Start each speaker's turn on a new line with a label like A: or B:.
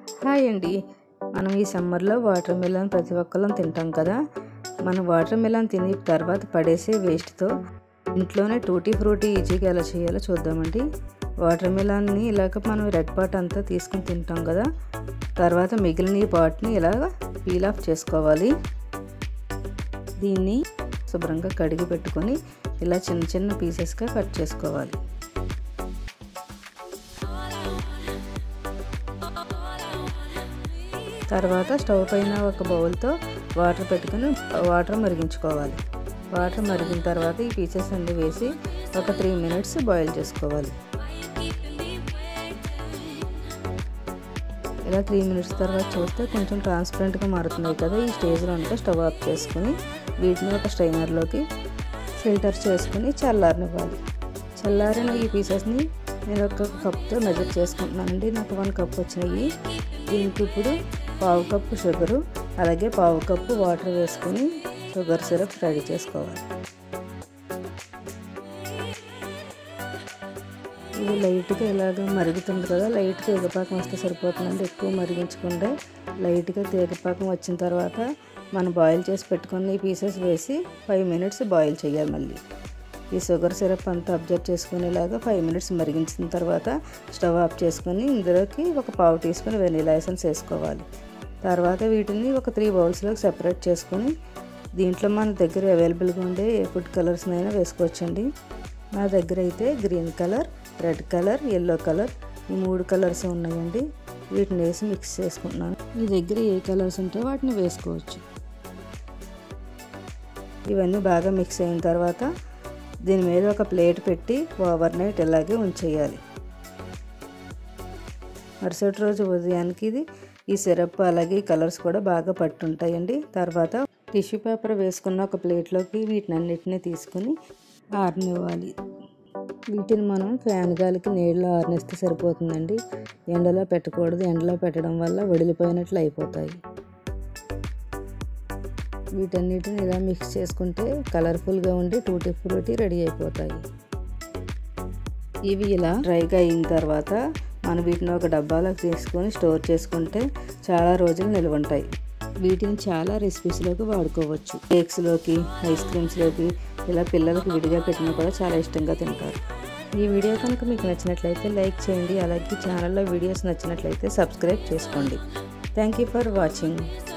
A: hi అండి మనం ఈ సమ్మర్లో వాటర్ మిలన్ ప్రతి ఒక్కరం తింటాం కదా మనం వాటర్ మిలన్ తిని తర్వాత పడేసే వేస్ట్తో ఇంట్లోనే టూటీ ఫ్రూటీ ఈజీగా ఎలా చేయాలో చూద్దామండి వాటర్ మిలన్ని ఇలాగ మనం రెడ్ పార్ట్ అంతా తీసుకుని తింటాం కదా తర్వాత మిగిలిన ఈ పార్ట్ని ఇలాగ పీల్ ఆఫ్ చేసుకోవాలి దీన్ని శుభ్రంగా కడిగి పెట్టుకొని ఇలా చిన్న చిన్న పీసెస్గా కట్ చేసుకోవాలి తర్వాత స్టవ్ పైన ఒక బౌల్తో వాటర్ పెట్టుకుని వాటర్ మరిగించుకోవాలి వాటర్ మరిగిన తర్వాత ఈ పీసెస్ అన్ని వేసి ఒక త్రీ మినిట్స్ బాయిల్ చేసుకోవాలి ఇలా త్రీ మినిట్స్ తర్వాత చూస్తే కొంచెం ట్రాన్స్పరెంట్గా మారుతున్నాయి కదా ఈ స్టేజ్లో ఉంటే స్టవ్ ఆఫ్ చేసుకుని వీటిని ఒక స్ట్రైనర్లోకి ఫిల్టర్ చేసుకుని చల్లారనివ్వాలి చల్లారిన ఈ పీసెస్ని నేను ఒక కప్తో మెజర్ చేసుకుంటున్నానండి నాకు వన్ కప్ వచ్చినాయి దీనికి ఇప్పుడు పావు కప్పు షుగరు అలాగే పావు కప్పు వాటర్ వేసుకొని షుగర్ సిరప్ రెడీ చేసుకోవాలి ఇది లైట్గా ఇలాగ మరుగుతుంది కదా లైట్గా తీగపాకం వస్తే సరిపోతుందండి ఎక్కువ మరిగించకుండా లైట్గా తీగపాకం వచ్చిన తర్వాత మనం బాయిల్ చేసి పెట్టుకుని ఈ పీసెస్ వేసి ఫైవ్ మినిట్స్ బాయిల్ చేయాలి మళ్ళీ ఈ షుగర్ సిరప్ అంతా అబ్జర్వ్ చేసుకునేలాగా ఫైవ్ మినిట్స్ మరిగించిన తర్వాత స్టవ్ ఆఫ్ చేసుకొని ఇందులోకి ఒక పావు టీ స్పూన్ వెనీలా ఎసెన్స్ వేసుకోవాలి తర్వాత వీటిని ఒక త్రీ బౌల్స్లోకి సెపరేట్ చేసుకొని దీంట్లో మన దగ్గర అవైలబుల్గా ఉండే ఏ ఫుడ్ కలర్స్నైనా వేసుకోవచ్చండి నా దగ్గర అయితే green colour red colour yellow colour ఈ మూడు కలర్స్ ఉన్నాయండి వీటిని వేసి మిక్స్ చేసుకుంటున్నాను మీ దగ్గర ఏ కలర్స్ ఉంటే వాటిని వేసుకోవచ్చు ఇవన్నీ బాగా మిక్స్ అయిన తర్వాత దీని మీద ఒక ప్లేట్ పెట్టి ఓవర్ నైట్ ఇలాగే ఉంచేయాలి మరుసటి రోజు ఉదయానికి ఇది ఈ సిరప్ అలాగే ఈ కలర్స్ కూడా బాగా పట్టుంటాయండి తర్వాత టిష్యూ పేపర్ వేసుకున్న ఒక ప్లేట్లోకి వీటిని అన్నిటిని తీసుకుని ఆరనివ్వాలి వీటిని మనం ఫ్యాన్ గాలికి నీళ్ళలో ఆరనిస్తే సరిపోతుందండి ఎండలో పెట్టకూడదు ఎండలో పెట్టడం వల్ల వడిలిపోయినట్లు అయిపోతాయి వీటన్నిటిని ఇలా మిక్స్ చేసుకుంటే కలర్ఫుల్గా ఉండి టూటీ ఫ్రూటీ రెడీ అయిపోతాయి ఇవి ఇలా డ్రైగా అయిన తర్వాత మనం వీటిని ఒక డబ్బాలోకి తీసుకొని స్టోర్ చేసుకుంటే చాలా రోజులు నిల్వ ఉంటాయి వీటిని చాలా రెసిపీస్లోకి వాడుకోవచ్చు కేక్స్లోకి ఐస్ క్రీమ్స్లోకి ఇలా పిల్లలకు విడిగా పెట్టినా కూడా చాలా ఇష్టంగా తింటారు ఈ వీడియో కనుక మీకు నచ్చినట్లయితే లైక్ చేయండి అలాగే ఛానల్లో వీడియోస్ నచ్చినట్లయితే సబ్స్క్రైబ్ చేసుకోండి థ్యాంక్ యూ ఫర్ వాచింగ్